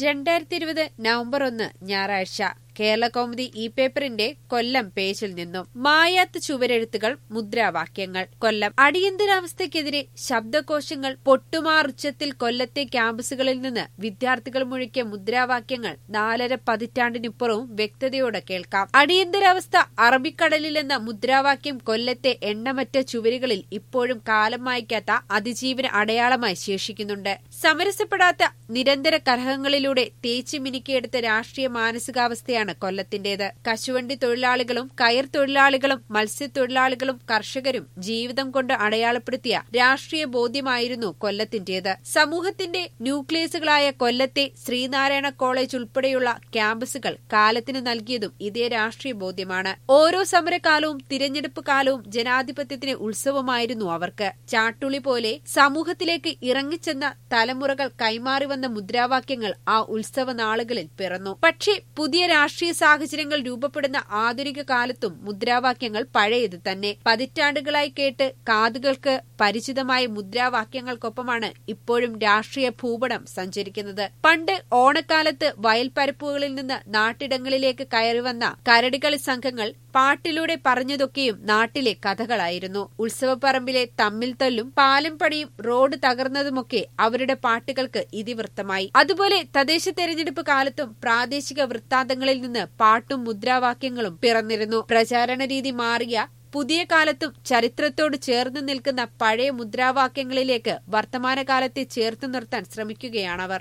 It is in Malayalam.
രണ്ടായിരത്തി ഇരുപത് നവംബർ ഒന്ന് ഞായറാഴ്ച കേരള കൗമുദി ഇ പേപ്പറിന്റെ കൊല്ലം പേജിൽ നിന്നും മായാത്ത ചുവരെഴുത്തുകൾ മുദ്രാവാക്യങ്ങൾ കൊല്ലം അടിയന്തരാവസ്ഥയ്ക്കെതിരെ ശബ്ദകോശങ്ങൾ പൊട്ടുമാറുച്ചത്തിൽ കൊല്ലത്തെ ക്യാമ്പസുകളിൽ നിന്ന് വിദ്യാർത്ഥികൾ മുഴക്കിയ മുദ്രാവാക്യങ്ങൾ നാലര പതിറ്റാണ്ടിനിപ്പുറവും വ്യക്തതയോടെ കേൾക്കാം അടിയന്തരാവസ്ഥ അറബിക്കടലിൽ എന്ന മുദ്രാവാക്യം കൊല്ലത്തെ എണ്ണമറ്റ ചുവരുകളിൽ ഇപ്പോഴും കാലം മായ്ക്കാത്ത അതിജീവന അടയാളമായി ശേഷിക്കുന്നുണ്ട് സമരസപ്പെടാത്ത നിരന്തര കലഹങ്ങളിലൂടെ തേച്ചു മിനുക്കിയെടുത്ത രാഷ്ട്രീയ മാനസികാവസ്ഥയാണ് കൊല്ലത്തിന്റേത് കശുവണ്ടി തൊഴിലാളികളും കയർ തൊഴിലാളികളും മത്സ്യത്തൊഴിലാളികളും കർഷകരും ജീവിതം കൊണ്ട് അടയാളപ്പെടുത്തിയ രാഷ്ട്രീയ ബോധ്യമായിരുന്നു കൊല്ലത്തിന്റേത് സമൂഹത്തിന്റെ ന്യൂക്ലിയസുകളായ കൊല്ലത്തെ ശ്രീനാരായണ കോളേജ് ഉൾപ്പെടെയുള്ള ക്യാമ്പസുകൾ കാലത്തിന് നൽകിയതും ഇതേ രാഷ്ട്രീയ ബോധ്യമാണ് ഓരോ സമരകാലവും തിരഞ്ഞെടുപ്പ് കാലവും ജനാധിപത്യത്തിന് ഉത്സവമായിരുന്നു അവർക്ക് ചാട്ടുളി പോലെ സമൂഹത്തിലേക്ക് ഇറങ്ങിച്ചെന്ന തലമുറകൾ കൈമാറി വന്ന മുദ്രാവാക്യങ്ങൾ ആ ഉത്സവ നാളുകളിൽ പിറന്നു പക്ഷേ പുതിയ രാഷ്ട്രീയ സാഹചര്യങ്ങൾ രൂപപ്പെടുന്ന ആധുനിക കാലത്തും മുദ്രാവാക്യങ്ങൾ പഴയത് തന്നെ പതിറ്റാണ്ടുകളായി കേട്ട് കാതുകൾക്ക് പരിചിതമായ മുദ്രാവാക്യങ്ങൾക്കൊപ്പമാണ് ഇപ്പോഴും രാഷ്ട്രീയ ഭൂപടം സഞ്ചരിക്കുന്നത് പണ്ട് ഓണക്കാലത്ത് വയൽപ്പരപ്പുകളിൽ നിന്ന് നാട്ടിടങ്ങളിലേക്ക് കയറിവന്ന കരടികളി സംഘങ്ങൾ പാട്ടിലൂടെ പറഞ്ഞതൊക്കെയും നാട്ടിലെ കഥകളായിരുന്നു ഉത്സവപ്പറമ്പിലെ തമ്മിൽ തല്ലും പാലം പണിയും റോഡ് തകർന്നതുമൊക്കെ അവരുടെ പാട്ടുകൾക്ക് ഇതിവൃത്തമായി അതുപോലെ തദ്ദേശ തെരഞ്ഞെടുപ്പ് കാലത്തും പ്രാദേശിക വൃത്താന്തങ്ങളിൽ നിന്ന് പാട്ടും മുദ്രാവാക്യങ്ങളും പിറന്നിരുന്നു പ്രചാരണ രീതി മാറിയ പുതിയ കാലത്തും ചരിത്രത്തോട് ചേർന്ന് നിൽക്കുന്ന പഴയ മുദ്രാവാക്യങ്ങളിലേക്ക് വർത്തമാനകാലത്തെ ചേർത്ത് നിർത്താൻ ശ്രമിക്കുകയാണവർ